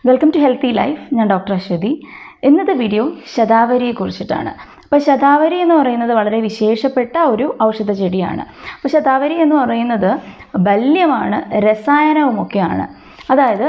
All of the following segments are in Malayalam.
വെൽക്കം ടു ഹെൽത്തി ലൈഫ് ഞാൻ ഡോക്ടർ അശ്വതി ഇന്നത്തെ വീഡിയോ ശതാവരിയെ കുറിച്ചിട്ടാണ് അപ്പോൾ ശതാവരി എന്ന് പറയുന്നത് വളരെ വിശേഷപ്പെട്ട ഒരു ഔഷധ ചെടിയാണ് അപ്പോൾ ശതാവരി എന്ന് പറയുന്നത് ബല്യമാണ് രസായനവുമൊക്കെയാണ് അതായത്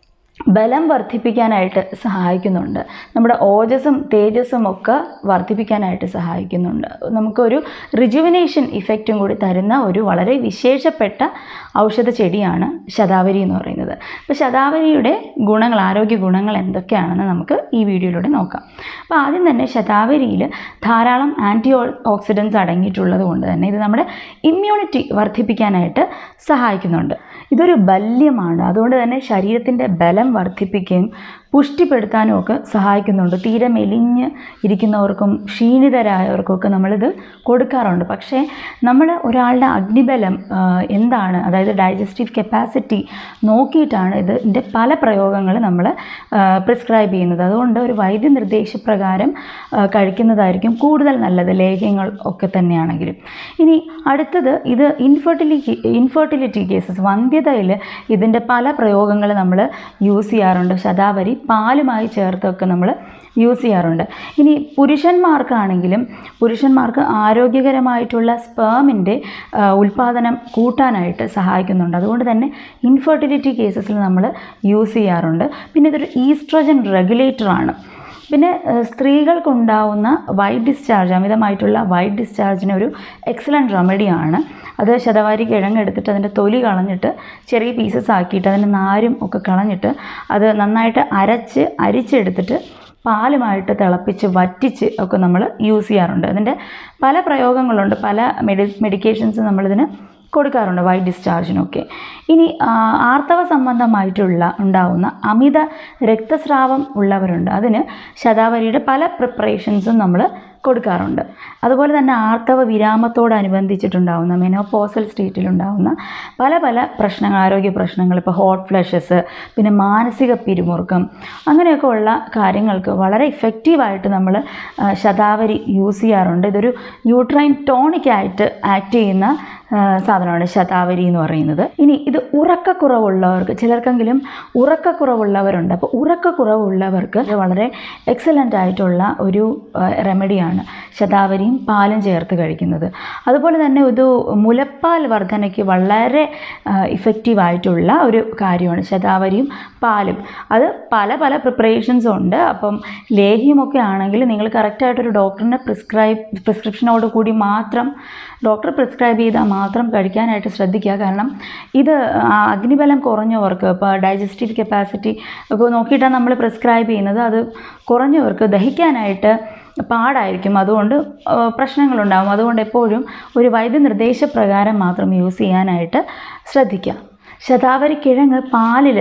ബലം വർദ്ധിപ്പിക്കാനായിട്ട് സഹായിക്കുന്നുണ്ട് നമ്മുടെ ഓജസ്സും തേജസ്സും ഒക്കെ വർദ്ധിപ്പിക്കാനായിട്ട് സഹായിക്കുന്നുണ്ട് നമുക്കൊരു റിജുവിനേഷൻ ഇഫക്റ്റും കൂടി തരുന്ന ഒരു വളരെ വിശേഷപ്പെട്ട ഔഷധ ചെടിയാണ് ശതാവരി എന്ന് പറയുന്നത് അപ്പോൾ ശതാവരിയുടെ ഗുണങ്ങൾ ആരോഗ്യ ഗുണങ്ങൾ എന്തൊക്കെയാണെന്ന് നമുക്ക് ഈ വീഡിയോയിലൂടെ നോക്കാം അപ്പോൾ ആദ്യം തന്നെ ശതാവരിയിൽ ധാരാളം ആൻറ്റി ഓക്സിഡൻസ് അടങ്ങിയിട്ടുള്ളത് കൊണ്ട് തന്നെ ഇത് നമ്മുടെ ഇമ്മ്യൂണിറ്റി വർദ്ധിപ്പിക്കാനായിട്ട് സഹായിക്കുന്നുണ്ട് ഇതൊരു ബല്യമാണ് അതുകൊണ്ട് തന്നെ ശരീരത്തിൻ്റെ ബലം വർദ്ധിപ്പിക്കുകയും പുഷ്ടിപ്പെടുത്താനും ഒക്കെ സഹായിക്കുന്നുണ്ട് തീരെ മെലിഞ്ഞ് ഇരിക്കുന്നവർക്കും ക്ഷീണിതരായവർക്കൊക്കെ നമ്മളിത് കൊടുക്കാറുണ്ട് പക്ഷേ നമ്മൾ ഒരാളുടെ അഗ്നിബലം ആ, എന്താണ് അതായത് ഡൈജസ്റ്റീവ് കപ്പാസിറ്റി നോക്കിയിട്ടാണ് ഇത് ഇതിൻ്റെ പല പ്രയോഗങ്ങൾ നമ്മൾ പ്രിസ്ക്രൈബ് ചെയ്യുന്നത് അതുകൊണ്ട് ഒരു വൈദ്യ നിർദ്ദേശപ്രകാരം ആ, കഴിക്കുന്നതായിരിക്കും കൂടുതൽ നല്ലത് ലേഹ്യങ്ങൾ ഒക്കെ തന്നെയാണെങ്കിലും ഇനി അടുത്തത് ഇത് ഇൻഫെർട്ടിലിറ്റി ഇൻഫെർട്ടിലിറ്റി കേസസ് വന്ധ്യതയിൽ ഇതിൻ്റെ പല പ്രയോഗങ്ങൾ നമ്മൾ യൂസ് ചെയ്യാറുണ്ട് ശതാവരി പാലുമായി ചേർത്തൊക്കെ നമ്മൾ യൂസ് ചെയ്യാറുണ്ട് ഇനി പുരുഷന്മാർക്കാണെങ്കിലും പുരുഷന്മാർക്ക് ആരോഗ്യകരമായിട്ടുള്ള സ്പേമിൻ്റെ ഉൽപ്പാദനം കൂട്ടാനായിട്ട് സഹായിക്കുന്നുണ്ട് അതുകൊണ്ട് തന്നെ ഇൻഫെർട്ടിലിറ്റി കേസസിൽ നമ്മൾ യൂസ് ചെയ്യാറുണ്ട് പിന്നെ ഇതൊരു ഈസ്ട്രജൻ റെഗുലേറ്ററാണ് പിന്നെ ഏഹ്, സ്ത്രീകൾക്കുണ്ടാവുന്ന വൈറ്റ് ഡിസ്ചാർജ് അമിതമായിട്ടുള്ള വൈറ്റ് ഡിസ്ചാർജിന് ഒരു എക്സലൻറ്റ് റെമഡിയാണ് അത് ശതവാരി കിഴങ്ങെടുത്തിട്ട് അതിൻ്റെ തൊലി കളഞ്ഞിട്ട് ചെറിയ പീസസ് ആക്കിയിട്ട് അതിൻ്റെ നാരും ഒക്കെ കളഞ്ഞിട്ട് അത് നന്നായിട്ട് അരച്ച് അരിച്ചെടുത്തിട്ട് പാലുമായിട്ട് തിളപ്പിച്ച് വറ്റിച്ച് ഒക്കെ നമ്മൾ യൂസ് ചെയ്യാറുണ്ട് അതിൻ്റെ പല പ്രയോഗങ്ങളുണ്ട് പല മെഡി മെഡിക്കേഷൻസ് നമ്മളിതിന് കൊടുക്കാറുണ്ട് വൈറ്റ് ഡിസ്ചാർജിനൊക്കെ ഇനി ആ, ആർത്തവ സംബന്ധമായിട്ടുള്ള ഉണ്ടാവുന്ന അമിത രക്തസ്രാവം ഉള്ളവരുണ്ട് അതിന് ശതാവരിയുടെ പല പ്രിപ്പറേഷൻസും നമ്മൾ കൊടുക്കാറുണ്ട് അതുപോലെ തന്നെ ആർത്തവ വിരാമത്തോടനുബന്ധിച്ചിട്ടുണ്ടാവുന്ന മെനോപോസൽ സ്റ്റേറ്റിലുണ്ടാവുന്ന പല പല പ്രശ്നങ്ങൾ ആരോഗ്യ പ്രശ്നങ്ങൾ ഇപ്പോൾ ഹോട്ട് ഫ്ലഷസ് പിന്നെ മാനസിക പിരിമുറുക്കം അങ്ങനെയൊക്കെ ഉള്ള കാര്യങ്ങൾക്ക് വളരെ ഇഫക്റ്റീവായിട്ട് നമ്മൾ ശതാവരി യൂസ് ചെയ്യാറുണ്ട് ഇതൊരു യൂട്രൈൻ ടോണിക്കായിട്ട് ആക്ട് ചെയ്യുന്ന ആ, സാധനമാണ് ശതാവരി എന്ന് പറയുന്നത് ഇനി ഇത് ഉറക്കക്കുറവുള്ളവർക്ക് ചിലർക്കെങ്കിലും ഉറക്കക്കുറവുള്ളവരുണ്ട് അപ്പോൾ ഉറക്കക്കുറവുള്ളവർക്ക് ഇത് വളരെ എക്സലൻ്റ് ആയിട്ടുള്ള ഒരു ആ, റെമഡിയാണ് ശതാവരിയും പാലും ചേർത്ത് കഴിക്കുന്നത് അതുപോലെ തന്നെ ഇത് മുലപ്പാൽ വർധനയ്ക്ക് വളരെ ഇഫക്റ്റീവായിട്ടുള്ള ഒരു കാര്യമാണ് ശതാവരിയും പാലും അത് പല പല പ്രിപ്പറേഷൻസും ഉണ്ട് അപ്പം ലേഹ്യമൊക്കെ ആണെങ്കിൽ നിങ്ങൾ കറക്റ്റായിട്ടൊരു ഡോക്ടറിൻ്റെ പ്രിസ്ക്രൈബ് പ്രിസ്ക്രിപ്ഷനോട് കൂടി മാത്രം ഡോക്ടർ പ്രിസ്ക്രൈബ് ചെയ്താൽ മാത്രം കഴിക്കാനായിട്ട് ശ്രദ്ധിക്കുക കാരണം ഇത് ആ, അഗ്നിബലം കുറഞ്ഞവർക്ക് ഇപ്പോൾ ഡൈജസ്റ്റീവ് കപ്പാസിറ്റി ഒക്കെ നോക്കിയിട്ടാണ് നമ്മൾ പ്രിസ്ക്രൈബ് ചെയ്യുന്നത് അത് കുറഞ്ഞവർക്ക് ദഹിക്കാനായിട്ട് പാടായിരിക്കും അതുകൊണ്ട് ആ, പ്രശ്നങ്ങളുണ്ടാകും അതുകൊണ്ട് എപ്പോഴും ഒരു വൈദ്യ നിർദ്ദേശപ്രകാരം മാത്രം യൂസ് ചെയ്യാനായിട്ട് ശ്രദ്ധിക്കുക ശതാവരി കിഴങ്ങ് പാലിൽ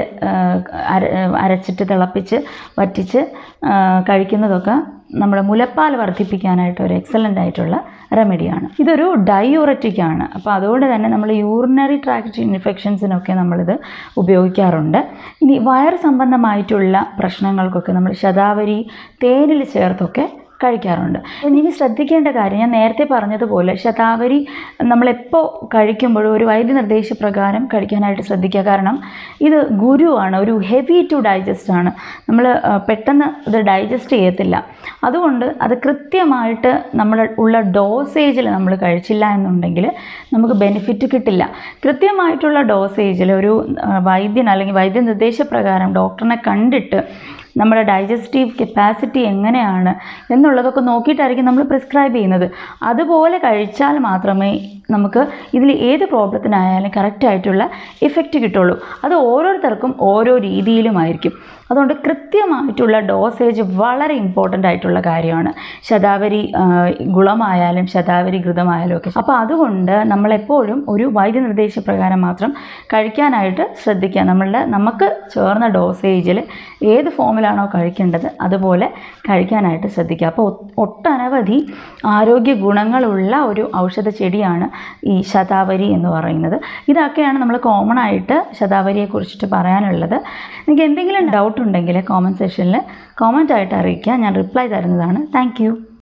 അര അരച്ചിട്ട് തിളപ്പിച്ച് വറ്റിച്ച് ആ, കഴിക്കുന്നതൊക്കെ നമ്മുടെ മുലപ്പാൽ വർദ്ധിപ്പിക്കാനായിട്ട് ഒരു എക്സലൻ്റ് ആയിട്ടുള്ള റെമഡിയാണ് ഇതൊരു ഡയൂററ്റിക് ആണ് അപ്പോൾ അതുകൊണ്ട് തന്നെ നമ്മൾ യൂറിനറി ട്രാക്ട് ഇൻഫെക്ഷൻസിനൊക്കെ നമ്മളിത് ഉപയോഗിക്കാറുണ്ട് ഇനി വയർ സംബന്ധമായിട്ടുള്ള പ്രശ്നങ്ങൾക്കൊക്കെ നമ്മൾ ശതാവരി തേനിൽ ചേർത്തൊക്കെ കഴിക്കാറുണ്ട് ഇനി ശ്രദ്ധിക്കേണ്ട കാര്യം ഞാൻ നേരത്തെ പറഞ്ഞതുപോലെ ശതാവരി നമ്മളെപ്പോൾ കഴിക്കുമ്പോഴും ഒരു വൈദ്യ നിർദ്ദേശപ്രകാരം കഴിക്കാനായിട്ട് ശ്രദ്ധിക്കുക കാരണം ഇത് ഗുരുവാണ് ഒരു ഹെവി ടു ഡൈജസ്റ്റ് ആണ് നമ്മൾ ആ, പെട്ടെന്ന് ഇത് ഡൈജസ്റ്റ് ചെയ്യത്തില്ല അതുകൊണ്ട് അത് കൃത്യമായിട്ട് നമ്മൾ ഉള്ള ഡോസേജിൽ നമ്മൾ കഴിച്ചില്ല എന്നുണ്ടെങ്കിൽ നമുക്ക് ബെനിഫിറ്റ് കിട്ടില്ല കൃത്യമായിട്ടുള്ള ഡോസേജിൽ ഒരു ആ, വൈദ്യൻ അല്ലെങ്കിൽ വൈദ്യ നിർദ്ദേശപ്രകാരം ഡോക്ടറിനെ കണ്ടിട്ട് നമ്മുടെ ഡൈജസ്റ്റീവ് കപ്പാസിറ്റി എങ്ങനെയാണ് എന്നുള്ളതൊക്കെ നോക്കിയിട്ടായിരിക്കും നമ്മൾ പ്രിസ്ക്രൈബ് ചെയ്യുന്നത് അതുപോലെ കഴിച്ചാൽ മാത്രമേ നമുക്ക് ഇതിൽ ഏത് പ്രോബ്ലത്തിനായാലും കറക്റ്റായിട്ടുള്ള ഇഫക്റ്റ് കിട്ടുള്ളൂ അത് ഓരോരുത്തർക്കും ഓരോ രീതിയിലുമായിരിക്കും അതുകൊണ്ട് കൃത്യമായിട്ടുള്ള ഡോസേജ് വളരെ ഇമ്പോർട്ടൻ്റ് ആയിട്ടുള്ള കാര്യമാണ് ശതാവരി ആ, ഗുളമായാലും ശതാവരി ഘൃതമായാലും ഒക്കെ അപ്പോൾ അതുകൊണ്ട് നമ്മളെപ്പോഴും ഒരു വൈദ്യ നിർദ്ദേശപ്രകാരം മാത്രം കഴിക്കാനായിട്ട് ശ്രദ്ധിക്കുക നമ്മളുടെ നമുക്ക് ചേർന്ന ഡോസേജിൽ ഏത് ഫോമിലാണോ കഴിക്കേണ്ടത് അതുപോലെ കഴിക്കാനായിട്ട് ശ്രദ്ധിക്കുക അപ്പോൾ ഒ- ഒട്ടനവധി ആരോഗ്യ ഗുണങ്ങളുള്ള ഒരു ഔഷധ ചെടിയാണ് ഈ ശതാവരി എന്ന് പറയുന്നത് ഇതൊക്കെയാണ് നമ്മൾ കോമൺ ആയിട്ട് ശതാവരിയെ കുറിച്ചിട്ട് പറയാനുള്ളത് നിങ്ങൾക്ക് എന്തെങ്കിലും ഡൗട്ട് ഉണ്ടെങ്കിൽ കോമൻറ്റ് സെക്ഷനിൽ കോമൻ്റ് ആയിട്ട് അറിയിക്കുക ഞാൻ റിപ്ലൈ തരുന്നതാണ് താങ്ക്